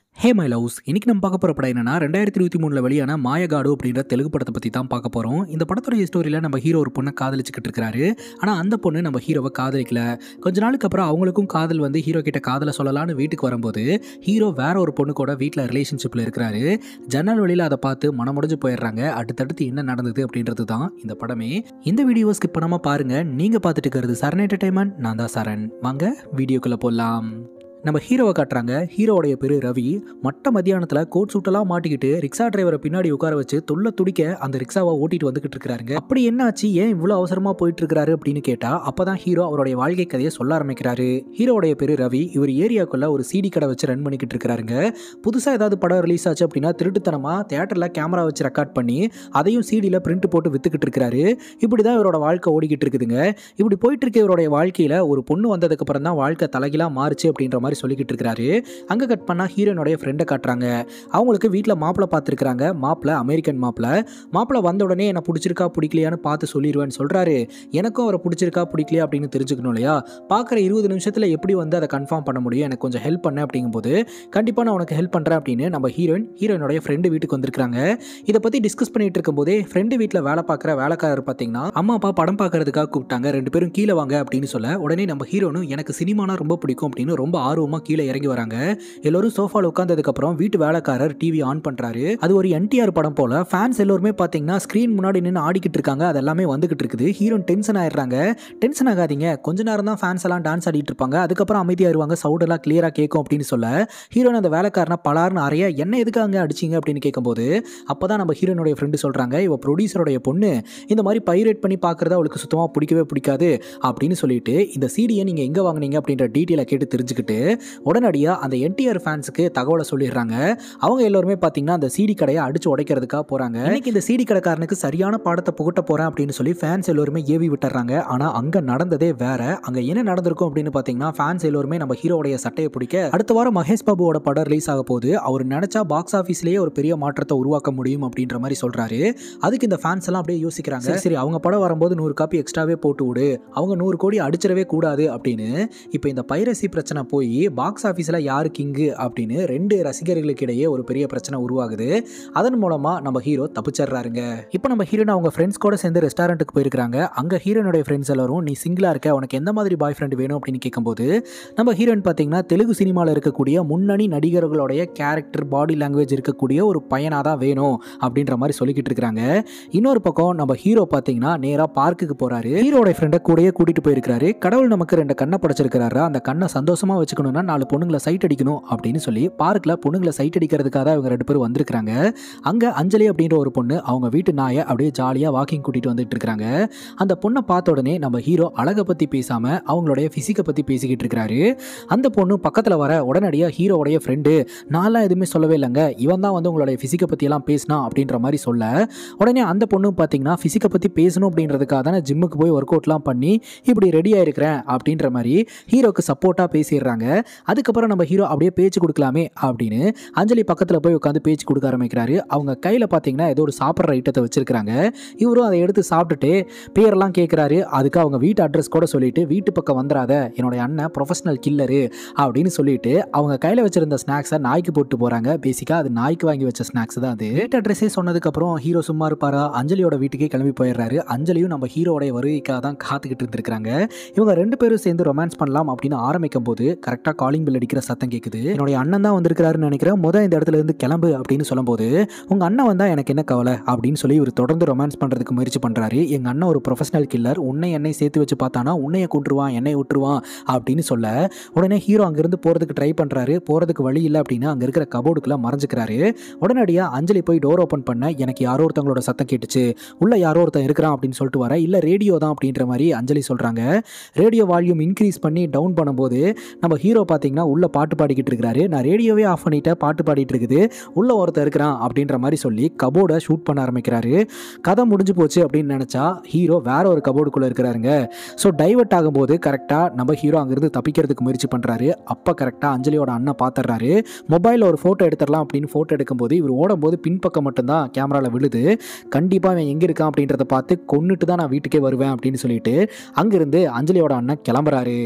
hey my loves இன்னைக்கு நம்ம பார்க்க போகிற படம் என்னன்னா ரெண்டாயிரத்தி இருபத்தி மூணில் வெளியான மாயகாடு அப்படின்ற தெலுங்கு படத்தை பற்றி தான் பார்க்க போகிறோம் இந்த படத்தோட ஸ்டோரியில் நம்ம ஹீரோ ஒரு பொண்ணை காதலிச்சுக்கிட்டு இருக்காரு ஆனால் அந்த பொண்ணு நம்ம ஹீரோவை காதலிக்கல கொஞ்ச நாளுக்கு அப்புறம் அவங்களுக்கும் காதல் வந்து ஹீரோ கிட்ட காதலை சொல்லலாம்னு வீட்டுக்கு வரும்போது ஹீரோ வேற ஒரு பொண்ணு கூட வீட்டில் ரிலேஷன்ஷிப்பில் இருக்கிறாரு ஜன்னல் வழியில் அதை பார்த்து மனமுடைஞ்சு போயிடுறாங்க அடுத்தடுத்து என்ன நடந்தது அப்படின்றது தான் இந்த படமே இந்த வீடியோ ஸ்கிப் பண்ணாமல் பாருங்க நீங்கள் பார்த்துட்டு இருக்கிறது சரண் என்டர்டைன்மெண்ட் நான் தான் சரண் வாங்க வீடியோக்குள்ளே போகலாம் நம்ம ஹீரோவை காட்டுறாங்க ஹீரோவுடைய பேரு ரவி மட்ட மத்தியானத்தில் கோட் சூட்டெல்லாம் மாட்டிக்கிட்டு ரிக்ஷா டிரைவரை பின்னாடி உட்கார வச்சு தொல்ல துடிக்க அந்த ரிக்ஷாவை ஓட்டிட்டு வந்துகிட்டு இருக்காருங்க அப்படி என்னாச்சு ஏன் இவ்வளோ அவசரமா போயிட்டு இருக்காரு அப்படின்னு கேட்டா அப்பதான் ஹீரோ அவருடைய வாழ்க்கை கதையை சொல்ல ஆரம்பிக்கிறாரு ஹீரோவுடைய பேரு ரவி இவர் ஏரியாக்குள்ள ஒரு சிடி கடை வச்சு ரன் பண்ணிக்கிட்டு இருக்காருங்க புதுசா ஏதாவது படம் ரிலீஸ் ஆச்சு அப்படின்னா திருட்டுத்தனமா தியேட்டர்ல கேமரா வச்சு ரெக்கார்ட் பண்ணி அதையும் சிடியில் பிரிண்ட் போட்டு வித்துக்கிட்டு இருக்காரு இப்படி தான் இவரோட வாழ்க்கை ஓடிக்கிட்டு இருக்குதுங்க இப்படி போயிட்டு இருக்க இவருடைய வாழ்க்கையில ஒரு பொண்ணு வந்ததுக்கு அப்புறம் தான் வாழ்க்கை தலைகீழா மாறுச்சு அப்படின்ற மாதிரி சொல்லிக்கிட்டு இருக்காரு அங்க கட் பண்ணா ஹீரோனுடைய ஃப்ரெண்டை காட்டுறாங்க அவங்களுக்கு வீட்டில் மாப்பிள்ளை பார்த்துருக்காங்க மாப்பிள்ளை அமெரிக்கன் மாப்பிள்ளை மாப்பிள்ளை வந்த உடனே என்ன பிடிச்சிருக்கா பிடிக்கலையான்னு பார்த்து சொல்லிடுவேன்னு சொல்றாரு எனக்கும் அவரை பிடிச்சிருக்கா பிடிக்கலையா அப்படின்னு தெரிஞ்சுக்கணும் இல்லையா பார்க்குற இருபது நிமிஷத்தில் எப்படி வந்து அதை கன்ஃபார்ம் பண்ண முடியும் எனக்கு கொஞ்சம் ஹெல்ப் பண்ண அப்படிங்கும்போது கண்டிப்பாக நான் உனக்கு ஹெல்ப் பண்ணுறேன் அப்படின்னு நம்ம ஹீரோயின் ஹீரோயினுடைய ஃப்ரெண்டு வீட்டுக்கு வந்திருக்காங்க இதை பற்றி டிஸ்கஸ் பண்ணிட்டு இருக்கும்போதே ஃப்ரெண்டு வீட்டில் வேலை பார்க்குற வேலைக்காரர் பார்த்தீங்கன்னா அம்மா அப்பா படம் பார்க்கறதுக்காக கூப்பிட்டாங்க ரெண்டு பேரும் கீழே வாங்க அப்படின்னு சொல்ல உடனே நம்ம ஹீரோனும் எனக்கு சினிமானா ரொம்ப பிடிக்கும் அப்படின்னு ரொம்ப ஆர்வமாக கீழே இறங்கி வராங்க எல்லோரும் சோஃபால உட்காந்ததுக்கு அப்புறம் வீட்டு வேலைக்காரர் டிவி ஆன் பண்றாரு அது ஒரு என்டிஆர் படம் போல ஃபேன்ஸ் எல்லாருமே பாத்தீங்கன்னா ஸ்கிரீன் முன்னாடி நின்று ஆடிக்கிட்டு இருக்காங்க அது எல்லாமே வந்துகிட்டு இருக்குது ஹீரோன் டென்ஷன் ஆயிடுறாங்க டென்ஷன் ஆகாதீங்க கொஞ்ச நேரம் தான் ஃபேன்ஸ் எல்லாம் டான்ஸ் ஆடிட்டு இருப்பாங்க அதுக்கப்புறம் அமைதியாயிருவாங்க சவுண்ட் எல்லாம் கிளியரா கேட்கும் அப்படின்னு சொல்ல ஹீரோன் அந்த வேலைக்காரனை பலார்னு அறைய என்ன எதுக்கு அங்கே அடிச்சிங்க அப்படின்னு கேட்கும்போது அப்பதான் நம்ம ஹீரோனுடைய ஃப்ரெண்டு சொல்றாங்க இவ ப்ரொடியூசருடைய பொண்ணு இந்த மாதிரி பைரேட் பண்ணி பார்க்கறது அவளுக்கு சுத்தமாக பிடிக்கவே பிடிக்காது அப்படின்னு சொல்லிட்டு இந்த சீடியை நீங்கள் எங்கே வாங்குனீங்க அப்படின்ற டீட்டெயிலை கேட்டு தெரிஞ்சுக்கிட்டு உடனடியாக அந்த என்டிஆர் ஃபேன்ஸுக்கு தகவலை சொல்லிடுறாங்க அவங்க எல்லாருமே பார்த்தீங்கன்னா அந்த சிடி கடையை அடிச்சு உடைக்கிறதுக்காக போகிறாங்க இன்னைக்கு இந்த சிடி கடைக்காரனுக்கு சரியான பாடத்தை புகட்ட போகிறேன் அப்படின்னு சொல்லி ஃபேன்ஸ் எல்லாருமே ஏவி விட்டுறாங்க ஆனால் அங்கே நடந்ததே வேற அங்கே என்ன நடந்திருக்கும் அப்படின்னு பார்த்தீங்கன்னா ஃபேன்ஸ் எல்லாருமே நம்ம ஹீரோடைய சட்டையை பிடிக்க அடுத்த வாரம் மகேஷ் பாபுவோட படம் ரிலீஸ் ஆக போகுது அவர் நினைச்சா பாக்ஸ் ஆஃபீஸ்லேயே ஒரு பெரிய மாற்றத்தை உருவாக்க முடியும் அப்படின்ற மாதிரி சொல்றாரு அதுக்கு இந்த ஃபேன்ஸ் எல்லாம் அப்படியே யோசிக்கிறாங்க சரி, சரி அவங்க படம் வரும்போது நூறு காப்பி எக்ஸ்ட்ராவே போட்டு விடு அவங்க நூறு கோடி அடிச்சிடவே கூடாது அப்படின்னு இப்போ இந்த பைரசி பிரச்சனை போய் பாக்ஸ் ஆஃபீஸில் யாரு கிங்கு அப்படின்னு ரெண்டு ரசிகர்களுக்கு இடையே ஒரு பெரிய பிரச்சனை உருவாகுது அதன் மூலமா நம்ம ஹீரோ தப்பிச்சிடுறாருங்க இப்போ நம்ம ஹீரோயின் அவங்க ஃப்ரெண்ட்ஸ் கூட சேர்ந்து ரெஸ்டாரண்ட்டுக்கு போயிருக்காங்க அங்க ஹீரோனுடைய ஃப்ரெண்ட்ஸ் எல்லாரும் நீ சிங்கிளா இருக்க உனக்கு எந்த மாதிரி பாய் ஃப்ரெண்ட் வேணும் அப்படின்னு கேட்கும்போது நம்ம ஹீரோயின் பார்த்தீங்கன்னா தெலுங்கு சினிமாவில் இருக்கக்கூடிய முன்னணி நடிகர்களுடைய கேரக்டர் பாடி லாங்குவேஜ் இருக்கக்கூடிய ஒரு பையனாக தான் வேணும் அப்படின்ற மாதிரி சொல்லிக்கிட்டு இருக்காங்க இன்னொரு பக்கம் நம்ம ஹீரோ பார்த்தீங்கன்னா நேராக பார்க்குக்கு போறாரு ஹீரோட ஃப்ரெண்டை கூடயே கூட்டிட்டு போயிருக்காரு கடவுள் நமக்கு ரெண்டு கண்ணை படைச்சிருக்கிறாரு அந்த கண்ணை சந்தோஷமா வச்சுக்கணும்னா நாலு பொண்ணுங்களை சைட் அடிக்கணும் அப்படின்னு சொல்லி பார்க்கில் பொண்ணுங்களை சைட் அடிக்கிறதுக்காக தான் இவங்க ரெண்டு பேரும் வந்திருக்காங்க அங்கே அஞ்சலி அப்படின்ற ஒரு பொண்ணு அவங்க வீட்டு நாயை அப்படியே ஜாலியாக வாக்கிங் கூட்டிட்டு வந்துட்டு இருக்காங்க அந்த பொண்ணை பார்த்த உடனே நம்ம ஹீரோ அழகை பற்றி பேசாம அவங்களுடைய ஃபிசிக்கை பற்றி பேசிக்கிட்டு இருக்கிறாரு அந்த பொண்ணு பக்கத்தில் வர உடனடியாக ஹீரோவுடைய ஃப்ரெண்டு நான்லாம் எதுவுமே சொல்லவே இல்லைங்க இவன் தான் வந்து உங்களுடைய ஃபிசிக்கை பற்றியெல்லாம் பேசினா அப்படின்ற மாதிரி சொல்ல உடனே அந்த பொண்ணு பார்த்தீங்கன்னா ஃபிசிக்கை பற்றி பேசணும் அப்படின்றதுக்காக தானே ஜிம்முக்கு போய் ஒர்க் அவுட்லாம் பண்ணி இப்படி ரெடி ஆயிருக்கிறேன் அப்படின்ற மாதிரி ஹீரோக்கு சப்போர்ட்டாக பேசிடுறாங்க அதுக்கப்புறம் நம்ம ஹீரோ அப்படியே பேச்சு கொடுக்கலாமே அப்படின்னு அஞ்சலி பக்கத்தில் போய் உட்காந்து பேச்சு கொடுக்க ஆரம்பிக்கிறாரு அவங்க கையில் பார்த்தீங்கன்னா ஏதோ ஒரு சாப்பிட்ற ஐட்டத்தை வச்சிருக்காங்க இவரும் அதை எடுத்து சாப்பிட்டுட்டு பேரெல்லாம் கேட்குறாரு அதுக்கு அவங்க வீட்டு அட்ரஸ் கூட சொல்லிட்டு வீட்டு பக்கம் வந்துடாத என்னுடைய அண்ணன் ப்ரொஃபஷனல் கில்லரு அப்படின்னு சொல்லிட்டு அவங்க கையில் வச்சிருந்த ஸ்நாக்ஸை நாய்க்கு போட்டு போகிறாங்க பேசிக்காக அது நாய்க்கு வாங்கி வச்ச ஸ்நாக்ஸ் தான் அது வீட்டு அட்ரஸே சொன்னதுக்கப்புறம் ஹீரோ சும்மா இருப்பாரா அஞ்சலியோட வீட்டுக்கே கிளம்பி போயிடுறாரு அஞ்சலியும் நம்ம ஹீரோடைய வருகைக்காக தான் காத்துக்கிட்டு இருந்திருக்காங்க இவங்க ரெண்டு பேரும் சேர்ந்து ரொமான்ஸ் பண்ணலாம் அப்படின்னு ஆரம்பிக்கும் போது கரெக்டாக காலிங் பில் அடிக்கிற சத்தம் கேட்குது என்னுடைய அண்ணன் தான் வந்திருக்கிறாருன்னு நினைக்கிறேன் முதல் இந்த இடத்துல இருந்து கிளம்பு அப்படின்னு சொல்லும்போது உங்க அண்ணன் வந்தா எனக்கு என்ன கவலை அப்படின்னு சொல்லி இவர் தொடர்ந்து ரொமான்ஸ் பண்றதுக்கு முயற்சி பண்றாரு எங்க அண்ணன் ஒரு ப்ரொஃபஷனல் கில்லர் உன்னை என்னை சேர்த்து வச்சு பார்த்தானா உன்னைய கொண்டுருவான் என்னை விட்டுருவான் அப்படின்னு சொல்ல உடனே ஹீரோ அங்கிருந்து போறதுக்கு ட்ரை பண்றாரு போறதுக்கு வழி இல்லை அப்படின்னு அங்க இருக்கிற கபோர்டுக்குள்ள மறைஞ்சுக்கிறாரு உடனடியா அஞ்சலி போய் டோர் ஓப்பன் பண்ண எனக்கு யாரோ ஒருத்தவங்களோட சத்தம் கேட்டுச்சு உள்ள யாரோ ஒருத்தன் இருக்கிறான் அப்படின்னு சொல்லிட்டு வர இல்ல ரேடியோ தான் அப்படின்ற மாதிரி அஞ்சலி சொல்றாங்க ரேடியோ வால்யூம் இன்க்ரீஸ் பண்ணி டவுன் பண்ணும்போது நம்ம ஹீரோ பார்த்தீங்கன்னா உள்ள பாட்டு பாடிக்கிட்டு இருக்கிறாரு நான் ரேடியோவே ஆஃப் பண்ணிட்டேன் பாட்டு பாடிட்டு இருக்குது உள்ள ஒருத்தர் இருக்கிறான் அப்படின்ற மாதிரி சொல்லி கபோர்டை ஷூட் பண்ண ஆரம்பிக்கிறாரு கதை முடிஞ்சு போச்சு அப்படின்னு நினச்சா ஹீரோ வேற ஒரு கபோர்டுக்குள்ளே இருக்கிறாருங்க ஸோ டைவர்ட் ஆகும்போது கரெக்டாக நம்ம ஹீரோ அங்கேருந்து தப்பிக்கிறதுக்கு முயற்சி பண்ணுறாரு அப்போ கரெக்டாக அஞ்சலியோட அண்ணன் பார்த்துறாரு மொபைலில் ஒரு ஃபோட்டோ எடுத்துடலாம் அப்படின்னு ஃபோட்டோ எடுக்கும்போது இவர் ஓடும்போது பின்பக்கம் மட்டும்தான் கேமராவில் விழுது கண்டிப்பாக அவன் எங்கே இருக்கான் அப்படின்றத பார்த்து கொன்னுட்டு தான் நான் வீட்டுக்கே வருவேன் அப்படின்னு சொல்லிட்டு அங்கேருந்து அஞ்சலியோட அண்ணன் கிளம்புறாரு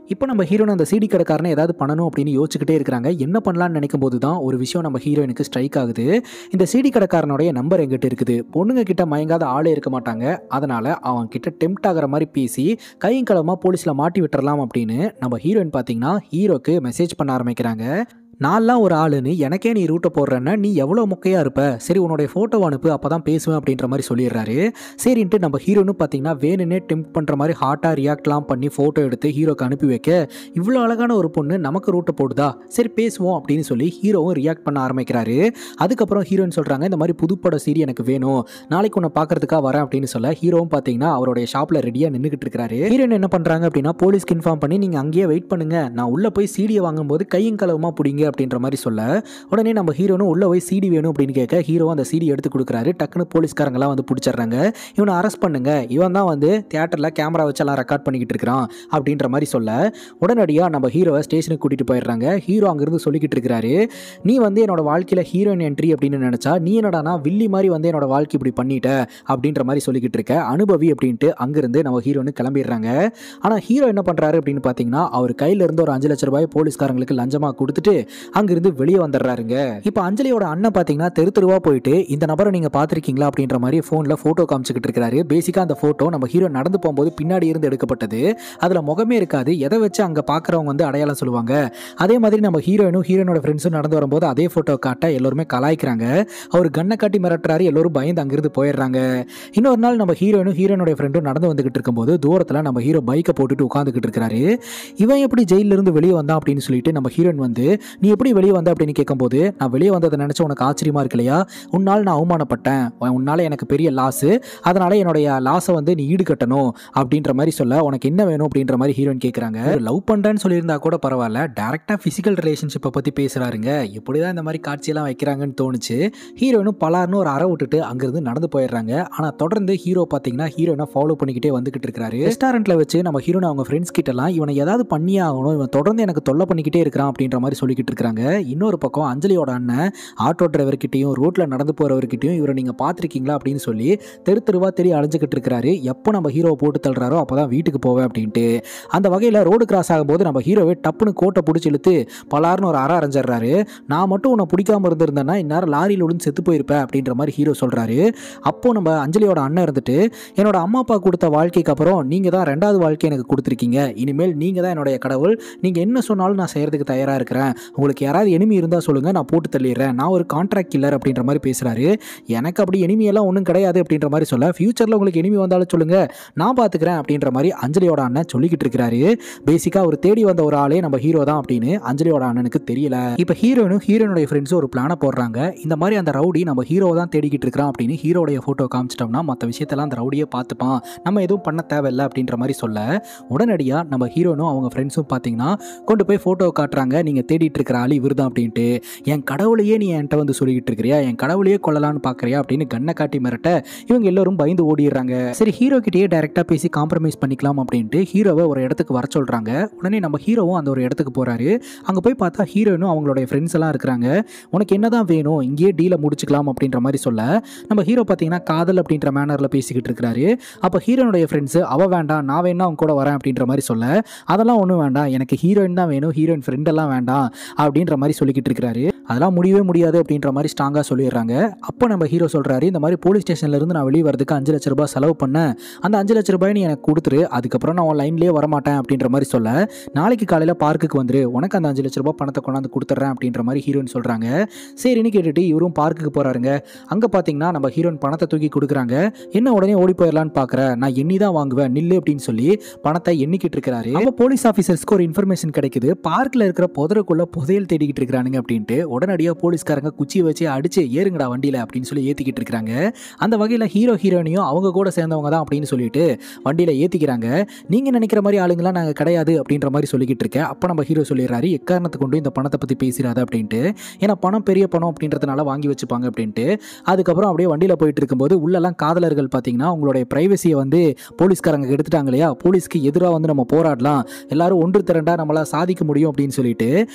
இப்போ நம்ம ஹீரோயின் அந்த சிடி கடைக்காரனை ஏதாவது பண்ணணும் அப்படின்னு யோசிச்சுக்கிட்டே இருக்கிறாங்க என்ன பண்ணலாம்னு நினைக்கும் போது தான் ஒரு விஷயம் நம்ம ஹீரோயினுக்கு ஸ்ட்ரைக் ஆகுது இந்த சிடி கடைக்காரனுடைய நம்பர் எங்கிட்ட இருக்குது பொண்ணுங்க கிட்ட மயங்காத ஆளே இருக்க மாட்டாங்க அதனால அவன் கிட்ட டெம்ட் ஆகிற மாதிரி பேசி கையும் களமா போலீஸில் மாட்டி விட்டுறலாம் அப்படின்னு நம்ம ஹீரோயின் பார்த்தீங்கன்னா ஹீரோக்கு மெசேஜ் பண்ண ஆரம்பிக்கிறாங்க நான்லாம் ஒரு ஆளுன்னு எனக்கே நீ ரூட்டை போடுறேன்னா நீ எவ்வளோ மொக்கையாக இருப்ப சரி உன்னுடைய ஃபோட்டோ அனுப்பு அப்போ தான் பேசுவேன் அப்படின்ற மாதிரி சொல்லிடுறாரு சரின்ட்டு நம்ம ஹீரோன்னு பார்த்தீங்கன்னா வேணுன்னே டெம்ப் பண்ணுற மாதிரி ஹாட்டாக ரியாக்ட்லாம் பண்ணி ஃபோட்டோ எடுத்து ஹீரோக்கு அனுப்பி வைக்க இவ்வளோ அழகான ஒரு பொண்ணு நமக்கு ரூட்டை போடுதா சரி பேசுவோம் அப்படின்னு சொல்லி ஹீரோவும் ரியாக்ட் பண்ண ஆரம்பிக்கிறாரு அதுக்கப்புறம் ஹீரோயின் சொல்கிறாங்க இந்த மாதிரி புதுப்பட சீரி எனக்கு வேணும் நாளைக்கு உன்னை பார்க்கறதுக்காக வரேன் அப்படின்னு சொல்ல ஹீரோவும் பார்த்தீங்கன்னா அவருடைய ஷாப்பில் ரெடியாக நின்றுக்கிட்டு இருக்காரு ஹீரோயின் என்ன பண்ணுறாங்க அப்படின்னா போலீஸ்க்கு இன்ஃபார்ம் பண்ணி நீங்கள் அங்கேயே வெயிட் பண்ணுங்க நான் உள்ளே போய் சீடியை வாங்கும்போது கையும் களவுமா பிடிங்க அப்படின்ற மாதிரி சொல்ல உடனே நம்ம ஹீரோனும் உள்ளே போய் சீடி வேணும் அப்படின்னு கேட்க ஹீரோ அந்த சீடி எடுத்து கொடுக்குறாரு டக்குன்னு போலீஸ்காரங்களாம் வந்து பிடிச்சிடுறாங்க இவனை அரெஸ்ட் பண்ணுங்க இவன் தான் வந்து தியேட்டரில் கேமரா வச்சு எல்லாம் ரெக்கார்ட் பண்ணிக்கிட்டு இருக்கிறான் அப்படின்ற மாதிரி சொல்ல உடனடியாக நம்ம ஹீரோவை ஸ்டேஷனுக்கு கூட்டிகிட்டு போயிடுறாங்க ஹீரோ அங்கேருந்து சொல்லிக்கிட்டு இருக்கிறாரு நீ வந்து என்னோட வாழ்க்கையில் ஹீரோயின் என்ட்ரி அப்படின்னு நினச்சா நீ என்னடானா வில்லி மாதிரி வந்து என்னோட வாழ்க்கை இப்படி பண்ணிட்ட அப்படின்ற மாதிரி சொல்லிக்கிட்டு இருக்க அனுபவி அப்படின்ட்டு அங்கேருந்து நம்ம ஹீரோனு கிளம்பிடுறாங்க ஆனால் ஹீரோ என்ன பண்ணுறாரு அப்படின்னு பார்த்தீங்கன்னா அவர் கையில இருந்து ஒரு அஞ்சு லட்ச ரூபாய் போலீஸ்காரங்களுக்கு லஞ்சமாக கொடுத்துட்டு அங்கிருந்து வெளியே வந்துடுறாருங்க இப்போ அஞ்சலியோட அண்ணன் பார்த்தீங்கன்னா தெரு தெருவா போயிட்டு இந்த நபரை நீங்கள் பார்த்துருக்கீங்களா அப்படின்ற மாதிரி ஃபோனில் ஃபோட்டோ காமிச்சிக்கிட்டு இருக்கிறாரு பேசிக்காக அந்த ஃபோட்டோ நம்ம ஹீரோ நடந்து போகும்போது பின்னாடி இருந்து எடுக்கப்பட்டது அதில் முகமே இருக்காது எதை வச்சு அங்கே பார்க்குறவங்க வந்து அடையாளம் சொல்லுவாங்க அதே மாதிரி நம்ம ஹீரோயினும் ஹீரோனோட ஃப்ரெண்ட்ஸும் நடந்து வரும்போது அதே ஃபோட்டோ காட்ட எல்லோருமே கலாய்க்கிறாங்க அவர் கண்ணை காட்டி மிரட்டுறாரு எல்லோரும் பயந்து அங்கிருந்து போயிடுறாங்க இன்னொரு நாள் நம்ம ஹீரோயினும் ஹீரோனோட ஃப்ரெண்டும் நடந்து வந்துகிட்டு இருக்கும்போது தூரத்தில் நம்ம ஹீரோ பைக்கை போட்டுட்டு உட்காந்துக்கிட்டு இருக்கிறாரு இவன் எப்படி ஜெயில இருந்து வெளியே வந்தான் அப்படின்னு சொல்லிட்டு நம்ம ஹீரோயின் வந்து நீ எப்படி வெளியே வந்த அப்படின்னு கேட்கும்போது நான் வெளியே வந்ததை நினச்ச உனக்கு ஆச்சரியமா இருக்கு இல்லையா உன்னால் நான் அவமானப்பட்டேன் உன்னால் எனக்கு பெரிய லாஸு அதனால என்னுடைய லாஸை வந்து நீ ஈடுகட்டணும் அப்படின்ற மாதிரி சொல்ல உனக்கு என்ன வேணும் அப்படின்ற மாதிரி ஹீரோயின் கேட்குறாங்க லவ் பண்ணுறேன்னு சொல்லியிருந்தா கூட பரவாயில்ல டேரெக்டாக ஃபிசிக்கல் ரிலேஷன்ஷிப்பை பற்றி பேசுகிறாருங்க எப்படி தான் இந்த மாதிரி காட்சியெல்லாம் வைக்கிறாங்கன்னு தோணுச்சு ஹீரோயினும் பலார்னு ஒரு அறை விட்டுட்டு அங்கேருந்து நடந்து போயிடுறாங்க ஆனால் தொடர்ந்து ஹீரோ பார்த்தீங்கன்னா ஹீரோயினை ஃபாலோ பண்ணிக்கிட்டே வந்துகிட்டு இருக்கிறாரு ரெஸ்டாரண்ட்டில் வச்சு நம்ம ஹீரோனை அவங்க ஃப்ரெண்ட்ஸ் கிட்டலாம் இவனை ஏதாவது பண்ணியே ஆகணும் இவன் தொடர்ந்து எனக்கு தொல்லை பண்ணிக்கிட்டே இருக்கிறான் அப்படின்ற மாதிரி சொல்லிக்கிட்டு இருக்காங்க இன்னொரு பக்கம் அஞ்சலியோட அண்ணன் ஆட்டோ டிரைவர்கிட்டையும் ரோட்டில் நடந்து போகிறவர்கிட்டையும் இவரை நீங்கள் பார்த்துருக்கீங்களா அப்படின்னு சொல்லி தெரு தெருவா தெரிய அலைஞ்சிக்கிட்டு இருக்கிறாரு எப்போ நம்ம ஹீரோவை போட்டு தள்ளுறாரோ அப்போ தான் வீட்டுக்கு போவேன் அப்படின்ட்டு அந்த வகையில் ரோடு கிராஸ் ஆகும்போது நம்ம ஹீரோவை டப்புன்னு கோட்டை பிடிச்சி இழுத்து பலார்னு ஒரு அற அரைஞ்சிடுறாரு நான் மட்டும் உன்னை பிடிக்காம இருந்திருந்தேன்னா இந்நேரம் லாரியில் விழுந்து செத்து போயிருப்பேன் அப்படின்ற மாதிரி ஹீரோ சொல்கிறாரு அப்போ நம்ம அஞ்சலியோட அண்ணன் இருந்துட்டு என்னோட அம்மா அப்பா கொடுத்த வாழ்க்கைக்கு அப்புறம் நீங்கள் தான் ரெண்டாவது வாழ்க்கை எனக்கு கொடுத்துருக்கீங்க இனிமேல் நீங்கள் தான் என்னுடைய கடவுள் நீங்கள் என்ன சொன்னாலும் நான் செய்கிறதுக்கு தயாராக இருக்கிறேன் உங்களுக்கு யாராவது எனிமி இருந்தால் சொல்லுங்கள் நான் போட்டு தள்ளிடுறேன் நான் ஒரு கான்ட்ராக்ட் கில்லர் அப்படின்ற மாதிரி பேசுகிறாரு எனக்கு அப்படி enemy எல்லாம் ஒன்றும் கிடையாது அப்படின்ற மாதிரி சொல்ல ஃபியூச்சரில் உங்களுக்கு எனிமி வந்தாலும் சொல்லுங்கள் நான் பார்த்துக்கிறேன் அப்படின்ற மாதிரி அஞ்சலியோட அண்ணன் சொல்லிக்கிட்டு இருக்கிறாரு பேசிக்காக ஒரு தேடி வந்த ஒரு ஆளே நம்ம ஹீரோ தான் அப்படின்னு அஞ்சலியோட அண்ணனுக்கு தெரியல இப்போ ஹீரோனும் ஹீரோனுடைய ஃப்ரெண்ட்ஸும் ஒரு பிளானை போடுறாங்க இந்த மாதிரி அந்த ரவுடி நம்ம ஹீரோவை தான் தேடிக்கிட்டு இருக்கிறான் அப்படின்னு ஹீரோடைய ஃபோட்டோ காமிச்சிட்டோம்னா மற்ற விஷயத்தெல்லாம் அந்த ரவுடியே பார்த்துப்பான் நம்ம எதுவும் பண்ண தேவையில்லை அப்படின்ற மாதிரி சொல்ல உடனடியாக நம்ம ஹீரோனும் அவங்க ஃப்ரெண்ட்ஸும் பார்த்தீங்கன்னா கொண்டு போய் ஃபோட்டோ காட்டுறாங்க நீங்கள் தேடிட்டு இருக்கிற ஆள் இவர் தான் அப்படின்ட்டு என் கடவுளையே நீ என்கிட்ட வந்து சொல்லிக்கிட்டு இருக்கிறியா என் கடவுளையே கொல்லலான்னு பார்க்குறியா அப்படின்னு கண்ணை காட்டி மிரட்ட இவங்க எல்லோரும் பயந்து ஓடிடுறாங்க சரி ஹீரோ கிட்டேயே டைரெக்டாக பேசி காம்ப்ரமைஸ் பண்ணிக்கலாம் அப்படின்ட்டு ஹீரோவை ஒரு இடத்துக்கு வர சொல்கிறாங்க உடனே நம்ம ஹீரோவும் அந்த ஒரு இடத்துக்கு போகிறாரு அங்கே போய் பார்த்தா ஹீரோயினும் அவங்களுடைய ஃப்ரெண்ட்ஸ் எல்லாம் இருக்கிறாங்க உனக்கு என்னதான் வேணும் இங்கேயே டீலை முடிச்சுக்கலாம் அப்படின்ற மாதிரி சொல்ல நம்ம ஹீரோ பார்த்தீங்கன்னா காதல் அப்படின்ற மேனரில் பேசிக்கிட்டு இருக்கிறாரு அப்போ ஹீரோனுடைய ஃப்ரெண்ட்ஸு அவ வேண்டாம் நான் வேணா அவங்க கூட வரேன் அப்படின்ற மாதிரி சொல்ல அதெல்லாம் ஒன்றும் வேண்டாம் எனக்கு ஹீரோயின் தான் வேணும் ஹீரோயின் ஃப்ரெண்டெல்லாம் வேண்டாம் அப்படின்ற மாதிரி சொல்லிக்கிட்டு இருக்கிறாரு அதெல்லாம் முடியவே முடியாது அப்படின்ற மாதிரி ஸ்ட்ராங்காக சொல்லிடுறாங்க அப்போ நம்ம ஹீரோ சொல்கிறாரு இந்த மாதிரி போலீஸ் ஸ்டேஷன்ல இருந்து நான் வெளியே வரதுக்கு அஞ்சு லட்ச ரூபாய் செலவு பண்ணேன் அந்த அஞ்சு லட்ச ரூபாய் நீ எனக்கு கொடுத்துரு அதுக்கப்புறம் நான் உன் லைன்லேயே வரமாட்டேன் அப்படின்ற மாதிரி சொல்ல நாளைக்கு காலையில் பார்க்குக்கு வந்துரு உனக்கு அந்த அஞ்சு லட்ச ரூபாய் பணத்தை கொண்டாந்து கொடுத்துட்றேன் அப்படின்ற மாதிரி ஹீரோயின் சொல்கிறாங்க சரின்னு கேட்டுட்டு இவரும் பார்க்குக்கு போகிறாருங்க அங்கே பார்த்தீங்கன்னா நம்ம ஹீரோயின் பணத்தை தூக்கி கொடுக்குறாங்க என்ன உடனே ஓடி போயிடலான்னு பார்க்குற நான் எண்ணி தான் வாங்குவேன் நில்லு அப்படின்னு சொல்லி பணத்தை எண்ணிக்கிட்டு இருக்கிறாரு அப்போ போலீஸ் ஆஃபீஸர்ஸ்க்கு ஒரு இன்ஃபர்மேஷன் கிடைக்குது பார்க்கில் இருக்கிற புதருக்குள்ள புதையல் தேடிக்கிட்டு இருக்கிறானுங்க அப்படின்ட்டு உடனடியாக போலீஸ்காரங்க குச்சியை வச்சு அடிச்சு ஏறுங்கடா வண்டியில் அப்படின்னு சொல்லி ஏற்றிக்கிட்டு இருக்கிறாங்க அந்த வகையில் ஹீரோ ஹீரோனியும் அவங்க கூட சேர்ந்தவங்க தான் அப்படின்னு சொல்லிட்டு வண்டியில் ஏற்றிக்கிறாங்க நீங்கள் நினைக்கிற மாதிரி ஆளுங்களாம் நாங்கள் கிடையாது அப்படின்ற மாதிரி சொல்லிக்கிட்டு இருக்கேன் அப்போ நம்ம ஹீரோ சொல்லிடுறாரு எக்காரணத்தை கொண்டு இந்த பணத்தை பற்றி பேசிடாத அப்படின்ட்டு ஏன்னா பணம் பெரிய பணம் அப்படின்றதுனால வாங்கி வச்சுப்பாங்க அப்படின்ட்டு அதுக்கப்புறம் அப்படியே வண்டியில் போயிட்டு இருக்கும்போது உள்ளெல்லாம் காதலர்கள் பார்த்தீங்கன்னா உங்களுடைய ப்ரைவசியை வந்து போலீஸ்காரங்க எடுத்துட்டாங்க இல்லையா போலீஸ்க்கு எதிராக வந்து நம்ம போராடலாம் எல்லாரும் ஒன்று திரண்டா நம்மளால் சாதிக்க முடியும் அப்படின்னு சொல்லிட்டு அந்த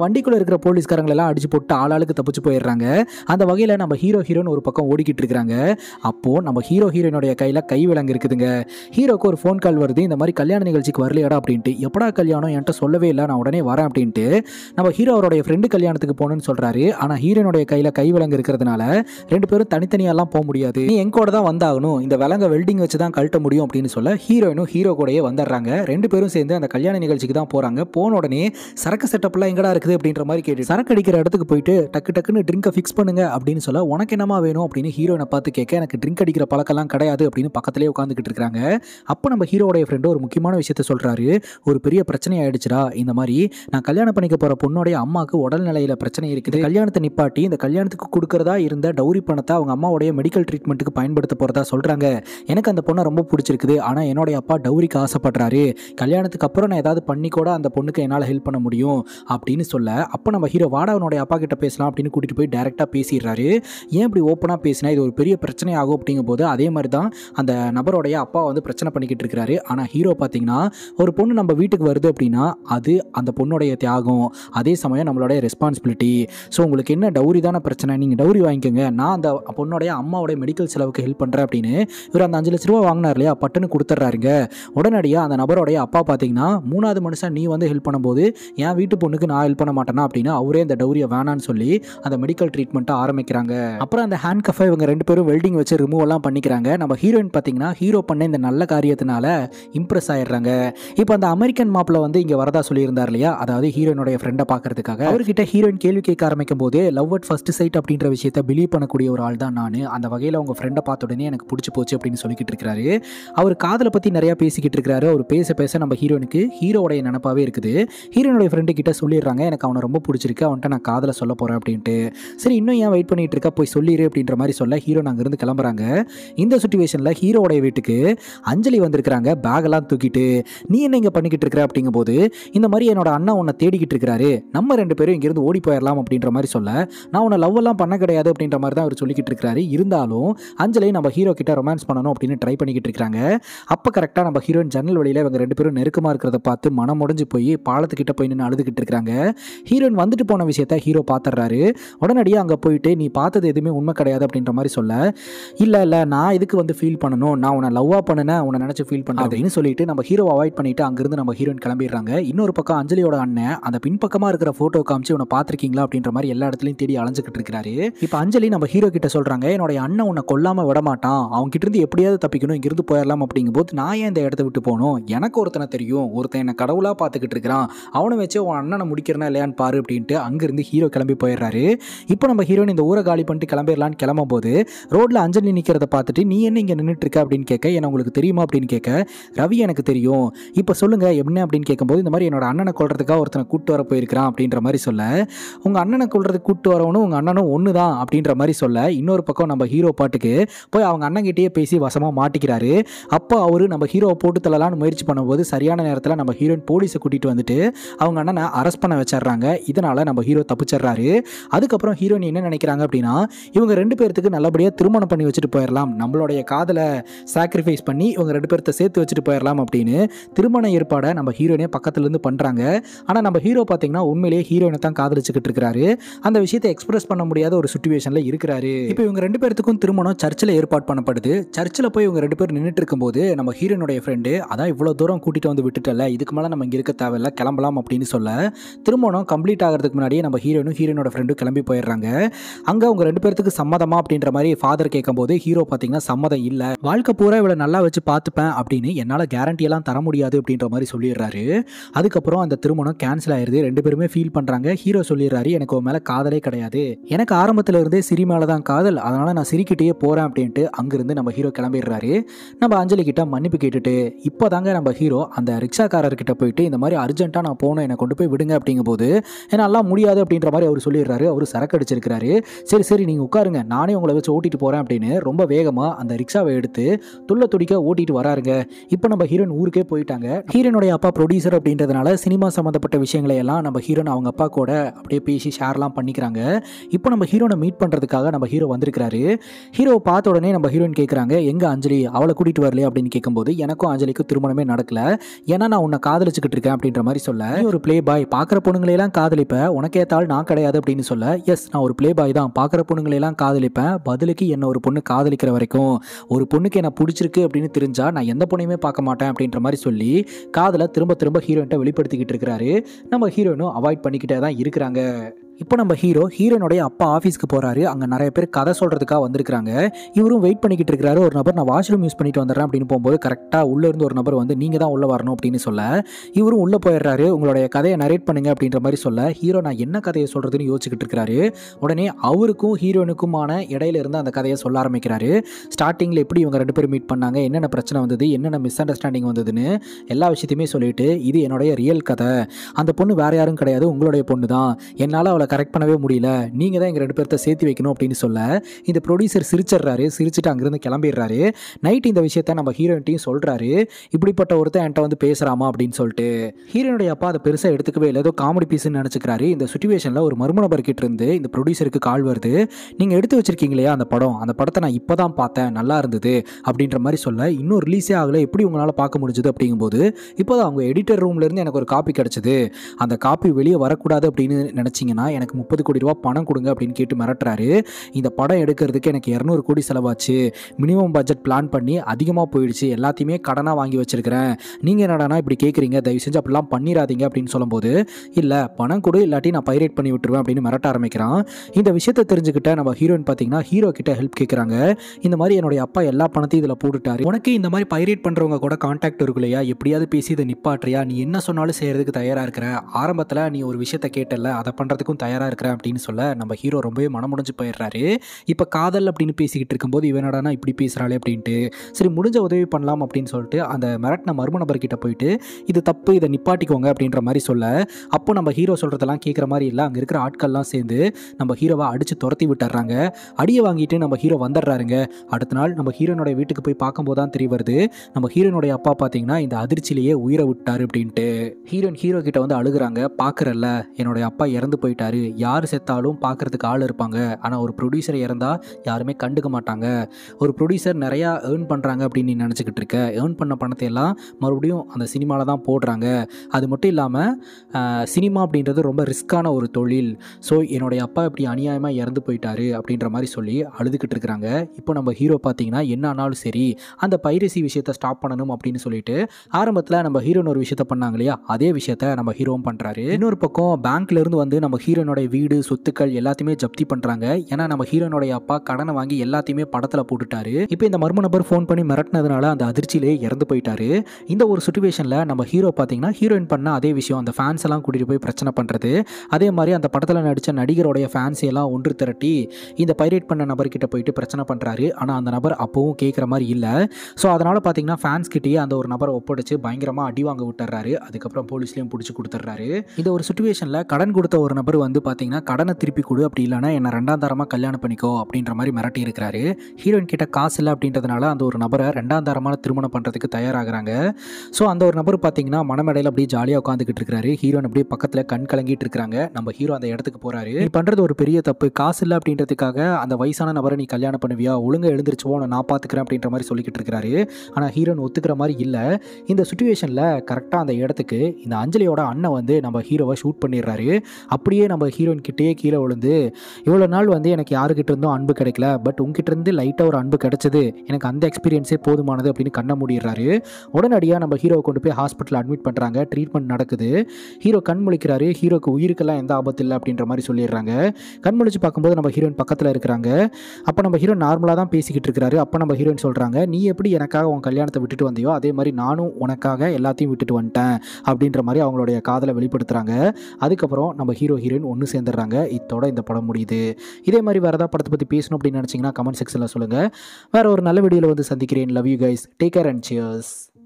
வண்டிக்குள்ள இருக்கிற போலீஸ்காரங்களை எல்லாம் அடிச்சு போட்டு ஆளாளுக்கு தப்பிச்சு போயிடுறாங்க அந்த வகையில் நம்ம ஹீரோ ஹீரோன்னு ஒரு பக்கம் ஓடிக்கிட்டு இருக்கிறாங்க அப்போ நம்ம ஹீரோ ஹீரோயினுடைய கையில் கை விலங்கு இருக்குதுங்க ஹீரோக்கு ஒரு ஃபோன் கால் வருது இந்த மாதிரி கல்யாண நிகழ்ச்சிக்கு வரலையாடா அப்படின்ட்டு எப்படா கல்யாணம் என்கிட்ட சொல்லவே இல்லை நான் உடனே வரேன் அப்படின்ட்டு நம்ம ஹீரோ அவருடைய ஃப்ரெண்டு கல்யாணத்துக்கு போகணும்னு சொல்றாரு ஆனால் ஹீரோனுடைய கையில் கை விலங்கு இருக்கிறதுனால ரெண்டு பேரும் தனித்தனியாலாம் போக முடியாது நீ என் கூட தான் வந்தாகணும் இந்த விலங்க வெல்டிங் வச்சு தான் கழட்ட முடியும் அப்படின்னு சொல்ல ஹீரோயினும் ஹீரோ கூடயே வந்துடுறாங்க ரெண்டு பேரும் சேர்ந்து அந்த கல்யாண நிகழ்ச்சிக்கு தான் போறாங்க போன உடனே சரக்கு செட்டப்லாம் எங்கடா இருக்குது அப்படின்ற மாதிரி கேட்டு சரக்கு அடிக்கிற இடத்துக்கு போயிட்டு டக்கு டக்குன்னு ட்ரிங்கை ஃபிக்ஸ் பண்ணுங்க அப்படின்னு சொல்ல உனக்கு என்னமா வேணும் அப்படின்னு ஹீரோயினை பார்த்து கேட்க எனக்கு ட்ரிங்க் அடிக்கிற பழக்கம்லாம் கிடையாது அப்படின்னு பக்கத்துலேயே உட்காந்துக்கிட்டு இருக்காங்க அப்போ நம்ம ஹீரோடைய ஃப்ரெண்டு ஒரு முக்கியமான விஷயத்த சொல்றாரு ஒரு பெரிய பிரச்சனை ஆயிடுச்சுடா இந்த மாதிரி நான் கல்யாணம் பண்ணிக்க போற பொண்ணுடைய அம்மாவுக்கு உடல்நிலையில பிரச்சனை இருக்குது கல்யாணத்தை நிப்பாட்டி இந்த கல்யாணத்துக்கு கொடுக்கறதா இருந்த டௌரி பணத்தை அவங்க அம்மாவுடைய மெடிக்கல் ட்ரீட்மெண்ட்டுக்கு பயன்படுத்த போறதா சொல்றாங்க எனக்கு அந்த பொண்ணை ரொம்ப பிடிச்சிருக்குது ஆனா என்னுடைய அப்பா டௌரிக்கு ஆசைப்படுறாரு கல்யாணத்துக்கு அப்புறம் நான் ஏதாவது பண்ணி கூட அந்த பொண்ணுக்கு என்னால் ஹெல்ப் பண்ண முடியும் அப்படின்னு சொல்ல அப்போ நம்ம ஹீரோ வாடகனுடைய அப்பா கிட்ட பேசலாம் அப்படின்னு கூட்டிட்டு போய் டைரக்டா பேசிடுறாரு ஏன் இப்படி ஓப்பனாக பேசினா இது ஒரு பெரிய பிரச்சனை ஆகும் அப்படிங்கும்போது அதே மாதிரி தான் அந்த நபருடைய அப்பா வந்து பிரச்சனை பண்ணிக்கிட்டு இருக்கிறாரு ஆனால் ஹீரோ பார்த்தீங்கன்னா ஒரு பொண்ணு நம்ம வீட்டுக்கு வருது அப்படின்னா அது அந்த பொண்ணுடைய தியாகம் அதே சமயம் நம்மளுடைய ரெஸ்பான்சிபிலிட்டி ஸோ உங்களுக்கு என்ன டௌரி தானே பிரச்சனை நீங்கள் டௌரி வாங்கிக்கோங்க நான் அந்த பொண்ணுடைய அம்மாவுடைய மெடிக்கல் செலவுக்கு ஹெல்ப் பண்ணுறேன் அப்படின்னு இவர் அந்த அஞ்சு லட்ச ரூபா வாங்கினார் இல்லையா பட்டுன்னு கொடுத்துட்றாருங்க உடனடியாக அந்த நபருடைய அப்பா பார்த்தீங்கன்னா மூணாவது மனுஷன் நீ வந்து ஹெல்ப் பண்ணும்போது என் வீட்டு பொண்ணுக்கு நான் ஹெல்ப் பண்ண மாட்டேனா அப்படின்னு அவரே அந்த டௌரியை வேணான்னு சொல்லி அந்த மெடிக்கல் ட்ரீட்மெண்ட்டை ஆரம்பிக்கிறாங்க அப்புறம் அந்த ஹேண்ட் கஃபை இவங்க ரெண்டு பேரும் வெல்டிங் வச்சு ரிமூவ் எல்லாம் பண்ணிக்கிறாங்க நம்ம ஹீரோயின் பார்த்தீங்கன்னா ஹீரோ பண்ண இந்த நல்ல காரியத்தினால இம்ப்ரெஸ் ஆயிடுறாங்க இப்போ அந்த அமெரிக்கன் மாப்பிள்ள வந்து இங்கே வரதா சொல்லியிருந்தார் இல்லையா அதாவது ஹீரோயினுடைய ஃப்ரெண்டை பார்க்கறதுக்காக அவர்கிட்ட ஹீரோயின் கேள்வி கேட்க ஆரம்பிக்கும் போது லவ் அட் ஃபர்ஸ்ட் சைட் அப்படின்ற விஷயத்தை பிலீவ் பண்ணக்கூடிய ஒரு ஆள் தான் நான் அந்த வகையில் உங்கள் ஃப்ரெண்டை பார்த்த உடனே எனக்கு பிடிச்சி போச்சு அப்படின்னு சொல்லிக்கிட்டு இருக்கிறாரு அவர் காதலை பற்றி நிறையா பேசிக்கிட்டு இருக்கிறாரு அவர் பேச பேச நம்ம ஹீரோனுக்கு ஹீரோடைய நினப்பாவே இருக்குது ஹீரோனுடைய ஃப்ரெண்டு கிட்ட சொல்லிடுறாங்க எனக்கு அவனை ரொம்ப பிடிச்சிருக்கு அவன்கிட்ட நான் காதலை சொல்ல போகிறேன் அப்படின்ட்டு சரி இன்னும் ஏன் வெயிட் பண்ணிட்டு இருக்கா போய் சொல்லிடு அப்படின்ற மாதிரி சொல்ல ஹீரோ அங்கேருந்து கிளம்புறாங்க இந்த சுச்சுவேஷனில் ஹீரோடைய வீட்டுக்கு அஞ்சலி வந்திருக்கிறாங்க பேகெல்லாம் தூக்கிட்டு நீ என்ன இங்கே பண்ணிக்கிட்டு இருக்கிற அப்படிங்கும்போது இந்த மாதிரி என்னோட அண்ணா உன்னை தேடிக்கிட்டு இருக்கிறாரு நம்ம ரெண்டு பேரும் இங்கேருந்து ஓடி போயிடலாம் அப்படின்ற மாதிரி சொல்ல நான் உன்னை லவ் எல்லாம் பண்ண கிடையாது அப்படின்ற மாதிரி தான் அவர் சொல்லிக்கிட்டு இருக்கிறாரு இருந்தாலும் அஞ்சலி நம்ம ஹீரோ கிட்ட ரொமான்ஸ் பண்ணணும் அப்படின்னு ட்ரை பண்ணிக்கிட்டு இருக்காங்க அப்போ கரெக்டாக நம்ம ஹீரோயின் ஜன்னல் வழியில் இவங்க ரெண்டு பேரும் நெருக்கமாக இருக்கிறத பார்த்து மனம் முடிஞ்சு போய் பாலத்துக்கிட்ட போய் நின்று அழுதுகிட்டு இருக்காங்க ஹீரோயின் வந்துட்டு போன விஷயத்த ஹீரோ பார்த்துறாரு உடனடியாக அங்கே போயிட்டு நீ பார்த்தது எதுவுமே உண்மை கிடையாது அப்படின்ற மாதிரி சொல்ல இல்லை இல்லை நான் இதுக்கு வந்து ஃபீல் பண்ணணும் நான் உன்னை லவ்வாக பண்ணினேன் உன்னை நினச்சி ஃபீல் பண்ண அப்படின்னு சொல்லிட்டு நம்ம ஹீரோ அவாய்ட் பண்ணிட்டு அங்கிருந்து நம்ம ஹீரோயின் கிளம்பிடுறாங்க இன்னொரு பக்கம் அஞ்சலியோட அண்ணன் அந்த பின்பக்கமாக இருக்கிற ஃபோட்டோ காமிச்சு உன்னை பார்த்துருக்கீங்களா அப்படின்ற மாதிரி எல்லா இடத்துலையும் தேடி அலைஞ்சிக்கிட்டு இருக்கிறாரு இப்போ அஞ்சலி நம்ம ஹீரோ கிட்ட சொல்கிறாங்க என்னுடைய அண்ணன் உன்னை கொல்லாமல் விட மாட்டான் அவங்க கிட்ட இருந்து எப்படியாவது தப்பிக்கணும் இங்கிருந்து போயிடலாம் அப்படிங்கும்போது நான் ஏன் இந்த இடத்த விட்டு போகணும் எனக்கு ஒருத்தனை தெரியும் ஒருத்தன் என்னை கடவுளாக பார்த்துக்கிட்டு இருக்கிறான் அவனை வச்சு உன் அண்ணனை முடிக்கிறனா இல்லையான்னு பாரு அப்படின்ட்டு அங்கிருந்து ஹீரோ கிளம்பி போயிடுறாரு இப்போ நம்ம ஹீரோயின் இந்த ஊரை காலி பண்ணிட்டு கிளம்பிடலான்னு கிளம்பும் போது ரோட்ல அஞ்சலி நிற்கிறத பார்த்துட்டு நீ என்ன இங்கே நின்றுட்டு இருக்க அப்படின்னு கேட்க என்ன உங்களுக்கு தெரியுமா அப்படின்னு கேட்க ரவி எனக்கு தெரியும் இப்போ சொல்லுங்க என்ன அப்படின்னு கேட்கும்போது இந்த மாதிரி என்னோட அண்ணனை கொள்றதுக்காக ஒருத்தனை கூட்டு வர போயிருக்கிறான் அப்படின்ற மாதிரி சொல்ல உங்க அண்ணனை கொள்றதுக்கு கூட்டு வரவனும் உங்க அண்ணனும் ஒன்று தான் அப்படின்ற மாதிரி சொல்ல இன்னொரு பக்கம் நம்ம ஹீரோ பாட்டுக்கு போய் அவங்க அண்ணன்கிட்டயே பேசி வசமாக மாட்டிக்கிறாரு அப்போ அவரு நம்ம ஹீரோவை போட்டு தள்ளலான்னு முயற்சி பண்ணும்போது சரியான நேரத்தில் நம்ம ஹீரோயின் போலீஸை கூட்டிட்டு வந்துட்டு அவங்க அண்ணனை அரெஸ்ட் பண்ண வச்சிடுறாங்க இதனால நம்ம ஹீரோ தப்பிச்சிடுறாரு அதுக்கப்புறம் ஹீரோயின் என்ன நினைக்கிறாங்க அப்படின்னா இவங்க ரெண்டு பேர்த்துக்கு நல்லபடியாக திருமணம் பண்ணி வச்சுட்டு போயிடலாம் நம்மளுடைய காதலை சாக்ரிஃபைஸ் பண்ணி இவங்க ரெண்டு பேர்த்த சேர்த்து வச்சுட்டு போயிடலாம் அப்படின்னு திருமண ஏற்பாடை நம்ம ஹீரோயினே பக்கத்துலேருந்து பண்ணுறாங்க ஆனால் நம்ம ஹீரோ பார்த்தீங்கன்னா உண்மையிலேயே ஹீரோயினை தான் காதலிச்சுக்கிட்டு இருக்கிறாரு அந்த விஷயத்தை எக்ஸ்பிரஸ் பண்ண முடியாத ஒரு சுச்சுவேஷனில் இருக்கிறாரு இப்போ இவங்க ரெண்டு பேர்த்துக்கும் திருமணம் சர்ச்சில் ஏற்பாடு பண்ணப்படுது சர்ச்சில் போய் இவங்க ரெண்டு பேர் நின்றுட்டு இருக்கும்போது நம்ம ஹீரோனுடைய ஃப்ரெண்டு அதான் இவ்வளோ தூரம் கூட்டிகிட்டு வந்து விட்டுட்டல இதுக்கு மேலே நம்ம இங்கே இருக்க தேவையில்ல கிளம்பலாம் அப்படின்னு சொல்ல திருமணம் கம்ப்ளீட் ஆகிறதுக்கு முன்னாடியே நம்ம ஹீரோனும் ஹீரோனோட ஃப்ரெண்டும் கிளம்பி போயிடுறாங்க அங்கே அவங்க ரெண்டு பேர்த்துக்கு சம்மதமா அப்படின்ற மாதிரி ஃபாதர் கேட்கும்போது ஹீரோ பார்த்தீங்கன்னா சம்மதம் இல்லை வாழ்க்கை பூரா இவளை நல்லா வச்சு பார்த்துப்பேன் அப்படின்னு என்னால் கேரண்டி எல்லாம் தர முடியாது அப்படின்ற மாதிரி சொல்லிடுறாரு அதுக்கப்புறம் அந்த திருமணம் கேன்சல் ஆயிருது ரெண்டு பேருமே ஃபீல் பண்ணுறாங்க ஹீரோ சொல்லிடுறாரு எனக்கு உன் மேலே காதலே கிடையாது எனக்கு ஆரம்பத்தில் இருந்தே சிரி மேலே தான் காதல் அதனால் நான் சிரிக்கிட்டே போகிறேன் அப்படின்ட்டு அங்கிருந்து நம்ம ஹீரோ கிளம்பிடுறாரு நம்ம அஞ்சலி கிட்ட மன்னிப்பு கேட்டுட்டு இப்போ தாங்க நம்ம ஹீரோ அந்த ரிக்ஷாக்காரர்கிட்ட போயிட்டு இந்த மாதிரி அர்ஜென்ட்டாக நான் போகணும் என்னை கொண்டு போய் விடுங்க அப்படிங்கும்போது என்னால் முடியாது அப்படின்ற மாதிரி அவர் சொல்லிடுறாரு அவர் சரக்கு அடிச்சிருக்கிறாரு சரி சரி நீங்கள் உட்காருங்க நானே உங்களை வச்சு ஓட்டிட்டு போகிறேன் அப்படின்னு ரொம்ப வேகமாக அந்த ரிக்ஷாவை எடுத்து துள்ள துடிக்க ஓட்டிட்டு வராருங்க இப்போ நம்ம ஹீரோயின் ஊருக்கே போயிட்டாங்க ஹீரோனுடைய அப்பா ப்ரொடியூசர் அப்படின்றதுனால சினிமா சம்மந்தப்பட்ட விஷயங்களை எல்லாம் நம்ம ஹீரோன் அவங்க அப்பா கூட அப்படியே பேசி ஷேர்லாம் பண்ணிக்கிறாங்க இப்போ நம்ம ஹீரோனை மீட் பண்ணுறதுக்காக நம்ம ஹீரோ வந்திருக்கிறாரு ஹீரோவை பார்த்த உடனே நம்ம ஹீரோயின் கேட்குறாங்க எங்க அஞ்சலி அவளை கூட்டிட்டு வரலையே அப்படின்னு கேட்கும்போது எனக்கும் அஞ்சலிக்கும் திருமணமே நடக்கல ஏன்னா நான் உன்னை காதலிச்சுக்கிட்டு இருக்கேன் அப்படின்ற மாதிரி சொல்ல "நீ ஒரு ப்ளே பாய் பார்க்குற பொண்ணுங்களை பொண்ணுங்களையெல்லாம் காதலிப்பேன் உனக்கு ஏத்தாள் நான் கிடையாது அப்படின்னு சொல்ல எஸ் நான் ஒரு ப்ளே பாய் தான் பார்க்குற பொண்ணுங்களையெல்லாம் காதலிப்பேன் பதிலுக்கு என்ன ஒரு பொண்ணு காதலிக்கிற வரைக்கும் ஒரு பொண்ணுக்கு என்ன பிடிச்சிருக்கு அப்படின்னு தெரிஞ்சா நான் எந்த பொண்ணையுமே பார்க்க மாட்டேன் அப்படின்ற மாதிரி சொல்லி காதலை திரும்ப திரும்ப ஹீரோயின்ட்ட வெளிப்படுத்திக்கிட்டு இருக்கிறாரு நம்ம ஹீரோயினும் அவாய்ட் பண்ணிக்கிட்டே தான் இருக்கிறாங்க இப்போ நம்ம ஹீரோ ஹீரோனுடைய அப்பா ஆஃபீஸ்க்கு போகிறாரு அங்கே நிறைய பேர் கதை சொல்கிறதுக்காக வந்திருக்காங்க இவரும் வெயிட் பண்ணிக்கிட்டு இருக்கிறாரு ஒரு நபர் நான் வாஷ்ரூம் யூஸ் பண்ணிட்டு வந்துடுறேன் அப்படின்னு போகும்போது கரெக்டாக உள்ளே இருந்து ஒரு நபர் வந்து நீங்கள் தான் உள்ளே வரணும் அப்படின்னு சொல்ல இவரும் உள்ளே போயிடுறாரு உங்களுடைய கதையை நரேட் பண்ணுங்க அப்படின்ற மாதிரி சொல்ல ஹீரோ நான் என்ன கதையை சொல்கிறதுன்னு யோசிச்சுக்கிட்டு இருக்கிறாரு உடனே அவருக்கும் ஹீரோனுக்குமான இடையில இருந்து அந்த கதையை சொல்ல ஆரம்பிக்கிறாரு ஸ்டார்டிங்கில் எப்படி இவங்க ரெண்டு பேரும் மீட் பண்ணாங்க என்னென்ன பிரச்சனை வந்தது என்னென்ன மிஸ் அண்டர்ஸ்டாண்டிங் வந்ததுன்னு எல்லா விஷயத்தையுமே சொல்லிட்டு இது என்னுடைய ரியல் கதை அந்த பொண்ணு வேற யாரும் கிடையாது உங்களுடைய பொண்ணு தான் என்னால் அவளை கரெக்ட் பண்ணவே முடியல நீங்கள் தான் எங்கள் ரெண்டு பேர்த்த சேர்த்து வைக்கணும் அப்படின்னு சொல்ல இந்த ப்ரொடியூசர் சிரிச்சிடுறாரு சிரிச்சுட்டு அங்கேருந்து கிளம்பிடுறாரு நைட் இந்த விஷயத்த நம்ம ஹீரோயின்ட்டையும் சொல்கிறாரு இப்படிப்பட்ட ஒருத்தன் என்கிட்ட வந்து பேசுகிறாமா அப்படின்னு சொல்லிட்டு ஹீரோனுடைய அப்பா அதை பெருசாக எடுத்துக்கவே இல்லை ஏதோ காமெடி பீஸ்னு நினச்சிக்கிறாரு இந்த சுச்சுவேஷனில் ஒரு மர்ம நபர் கிட்ட இருந்து இந்த ப்ரொடியூசருக்கு கால் வருது நீங்கள் எடுத்து வச்சிருக்கீங்க இல்லையா அந்த படம் அந்த படத்தை நான் இப்போ தான் பார்த்தேன் நல்லா இருந்தது அப்படின்ற மாதிரி சொல்ல இன்னும் ரிலீஸே ஆகலை எப்படி உங்களால் பார்க்க முடிஞ்சது அப்படிங்கும்போது இப்போ தான் அவங்க எடிட்டர் ரூம்லேருந்து எனக்கு ஒரு காப்பி கிடச்சிது அந்த காப்பி வெளியே வரக்கூடாது அப்படின்னு நினச்சிங்கன்னா எனக்கு முப்பது கோடி ரூபா பணம் கொடுங்க அப்படின்னு கேட்டு மிரட்டுறாரு இந்த படம் எடுக்கிறதுக்கு எனக்கு இரநூறு கோடி செலவாச்சு மினிமம் பட்ஜெட் பிளான் பண்ணி அதிகமாக போயிடுச்சு எல்லாத்தையுமே கடனாக வாங்கி வச்சிருக்கிறேன் நீங்கள் என்னடானா இப்படி கேட்குறீங்க தயவு செஞ்சு அப்படிலாம் பண்ணிடாதீங்க அப்படின்னு சொல்லும்போது இல்லை பணம் கொடு இல்லாட்டி நான் பைரேட் பண்ணி விட்டுருவேன் அப்படின்னு மிரட்ட ஆரம்பிக்கிறான் இந்த விஷயத்தை தெரிஞ்சுக்கிட்ட நம்ம ஹீரோயின் பார்த்தீங்கன்னா ஹீரோ கிட்ட ஹெல்ப் கேட்குறாங்க இந்த மாதிரி என்னுடைய அப்பா எல்லா பணத்தையும் இதில் போட்டுட்டாரு உனக்கு இந்த மாதிரி பைரேட் பண்ணுறவங்க கூட காண்டாக்ட் இருக்கு இல்லையா எப்படியாவது பேசி இதை நிப்பாட்டுறியா நீ என்ன சொன்னாலும் செய்யறதுக்கு தயாராக இருக்கிற ஆரம்பத்தில் நீ ஒரு விஷயத்த கேட்டல அதை பண்ணுறதுக்கும் தயாராக இருக்கிற அப்படின்னு சொல்ல நம்ம ஹீரோ ரொம்பவே மனமுடிஞ்சு போயிடுறாரு இப்போ காதல் அப்படின்னு பேசிக்கிட்டு இருக்கும்போது இவனடானா இப்படி பேசுகிறாளே அப்படின்ட்டு சரி முடிஞ்ச உதவி பண்ணலாம் அப்படின்னு சொல்லிட்டு அந்த மிரட்டின மர்ம நபர்கிட்ட போயிட்டு இது தப்பு இதை நிப்பாட்டிக்கோங்க அப்படின்ற மாதிரி சொல்ல அப்போ நம்ம ஹீரோ சொல்கிறதெல்லாம் கேட்குற மாதிரி இல்லை அங்கே இருக்கிற ஆட்கள்லாம் சேர்ந்து நம்ம ஹீரோவை அடித்து துரத்தி விட்டுறாங்க அடியை வாங்கிட்டு நம்ம ஹீரோ வந்துடுறாருங்க அடுத்த நாள் நம்ம ஹீரோனோட வீட்டுக்கு போய் பார்க்கும்போது தான் தெரிய வருது நம்ம ஹீரோனுடைய அப்பா பார்த்தீங்கன்னா இந்த அதிர்ச்சியிலேயே உயிரை விட்டாரு அப்படின்ட்டு ஹீரோயின் ஹீரோ கிட்ட வந்து அழுகுறாங்க பார்க்குறல்ல என்னுடைய அப்பா இறந்து போயிட்டாரு யார் செத்தாலும் பார்க்கறதுக்கு ஆள் இருப்பாங்க ஆனால் ஒரு ப்ரொடியூசர் இறந்தா யாருமே கண்டுக்க மாட்டாங்க ஒரு ப்ரொடியூசர் நிறையா ஏர்ன் பண்ணுறாங்க அப்படின்னு நீ நினச்சிக்கிட்டு இருக்க ஏர்ன் பண்ண பணத்தை எல்லாம் மறுபடியும் அந்த சினிமாவில் தான் போடுறாங்க அது மட்டும் இல்லாமல் சினிமா அப்படின்றது ரொம்ப ரிஸ்க்கான ஒரு தொழில் ஸோ என்னுடைய அப்பா இப்படி அநியாயமாக இறந்து போயிட்டாரு அப்படின்ற மாதிரி சொல்லி அழுதுகிட்டு இருக்கிறாங்க இப்போ நம்ம ஹீரோ பார்த்தீங்கன்னா என்ன ஆனாலும் சரி அந்த பைரசி விஷயத்தை ஸ்டாப் பண்ணணும் அப்படின்னு சொல்லிட்டு ஆரம்பத்தில் நம்ம ஹீரோன் ஒரு விஷயத்த பண்ணாங்க இல்லையா அதே விஷயத்த நம்ம ஹீரோவும் பண்ணுறாரு இன்னொரு பக்கம் பேங்க்ல இருந்து வந்து நம்ம ஹீரோனோட வீடு சொத்துக்கள் எல்லாத்தையுமே ஜப்தி பண்ணுறாங்க ஏன்னா நம்ம ஹீரோனுடைய அப்பா கடனை வாங்கி எல்லாத்தையுமே படத்தில் போட்டுட்டாரு இப்போ இந்த மர்ம நபர் ஃபோன் பண்ணி மிரட்டினதுனால அந்த அதிர்ச்சியிலே இறந்து போயிட்டாரு இந்த ஒரு சுச்சுவேஷனில் நம்ம ஹீரோ பார்த்தீங்கன்னா ஹீரோயின் பண்ண அதே விஷயம் அந்த ஃபேன்ஸ் எல்லாம் கூட்டிகிட்டு போய் பிரச்சனை பண்ணுறது அதே மாதிரி அந்த படத்தில் நடித்த நடிகருடைய ஃபேன்ஸ் எல்லாம் ஒன்று திரட்டி இந்த பைரேட் பண்ண நபர்கிட்ட போயிட்டு பிரச்சனை பண்ணுறாரு ஆனால் அந்த நபர் அப்போவும் கேட்குற மாதிரி இல்லை ஸோ அதனால் பார்த்தீங்கன்னா ஃபேன்ஸ் கிட்டேயே அந்த ஒரு நபரை ஒப்படைச்சு பயங்கரமாக அடி வாங்க விட்டுறாரு அதுக்கப்புறம் போலீஸ்லேயும் பிடிச்சி கொடுத்துட்றாரு இந்த ஒரு சுச்சுவேஷனில் கடன் கொடுத்த ஒரு நபர் வந்து பார்த்தீங்கன்னா கடனை திருப்பி கொடு அப்படி இல்லைன்னா என்னை ரெண்டாம் தரமாக கல்யாணம் பண்ணிக்கோ அப்படின்ற மாதிரி மிரட்டி இருக்கிறாரு ஹீரோயின் கிட்ட காசு இல்லை அப்படின்றதுனால அந்த ஒரு நபரை ரெண்டாம் தரமான திருமணம் பண்ணுறதுக்கு தயாராகிறாங்க ஸோ அந்த ஒரு நபர் பார்த்தீங்கன்னா மனமேடையில் அப்படியே ஜாலியாக உட்காந்துக்கிட்டு இருக்காரு ஹீரோயின் அப்படியே பக்கத்தில் கண் கலங்கிட்டு இருக்காங்க நம்ம ஹீரோ அந்த இடத்துக்கு போறாரு நீ பண்ணுறது ஒரு பெரிய தப்பு காசு இல்லை அப்படின்றதுக்காக அந்த வயசான நபரை நீ கல்யாணம் பண்ணுவியா ஒழுங்கா எழுந்திரிச்சுவோ நான் பார்த்துக்கிறேன் அப்படின்ற மாதிரி சொல்லிக்கிட்டு இருக்கிறாரு ஆனால் ஹீரோன் ஒத்துக்கிற மாதிரி இல்லை இந்த சுச்சுவேஷனில் கரெக்டாக அந்த இடத்துக்கு இந்த அஞ்சலியோட அண்ணன் வந்து நம்ம ஹீரோவை ஷூட் பண்ணிடுறாரு அப்படியே நம்ம ஹீரோயின் கிட்டேயே கீழே விழுந்து இவ்வளோ நாள் வந்து எனக்கு யாருக்கிட்ட இருந்தும் அன்பு கிடைக்கல பட் உங்ககிட்ட இருந்து லைட்டாக ஒரு அன்பு கிடைச்சது எனக்கு அந்த எக்ஸ்பீரியன்ஸே போதுமானது அப்படின்னு கண்ண மூடிடுறாரு உடனடியாக நம்ம ஹீரோவை கொண்டு போய் ஹாஸ்பிட்டல் அட்மிட் பண்ணுறாங்க ட்ரீட்மெண்ட் நடக்குது ஹீரோ கண் முழிக்கிறாரு ஹீரோக்கு உயிருக்கெல்லாம் எந்த ஆபத்து இல்லை அப்படின்ற மாதிரி சொல்லிடுறாங்க கண் முழிச்சு பார்க்கும்போது நம்ம ஹீரோயின் பக்கத்தில் இருக்கிறாங்க அப்போ நம்ம ஹீரோ நார்மலாக தான் பேசிக்கிட்டு இருக்கிறாரு அப்போ நம்ம ஹீரோயின் சொல்கிறாங்க நீ எப்படி எனக்காக உன் கல்யாணத்தை விட்டுட்டு வந்தியோ அதே மாதிரி நானும் உனக்காக எல்லாத்தையும் விட்டுட்டு வந்துட்டேன் அப்படின்ற மாதிரி அவங்களுடைய காதலை வெளிப்படுத்துகிறாங்க அதுக்கப்புறம் நம்ம ஹீரோ ஹீரோயின் ஒன்று சேர்ந்துடுறாங்க இத்தோட இந்த படம் முடியுது இதே மாதிரி வேறு ஏதாவது படத்தை பற்றி பேசணும் அப்படின்னு நினச்சிங்கன்னா கமெண்ட் செக்ஷனில் சொல்லுங்கள் வேறு ஒரு நல்ல வீடியோவில் வந்து சந்திக்கிறேன் love you guys take care and cheers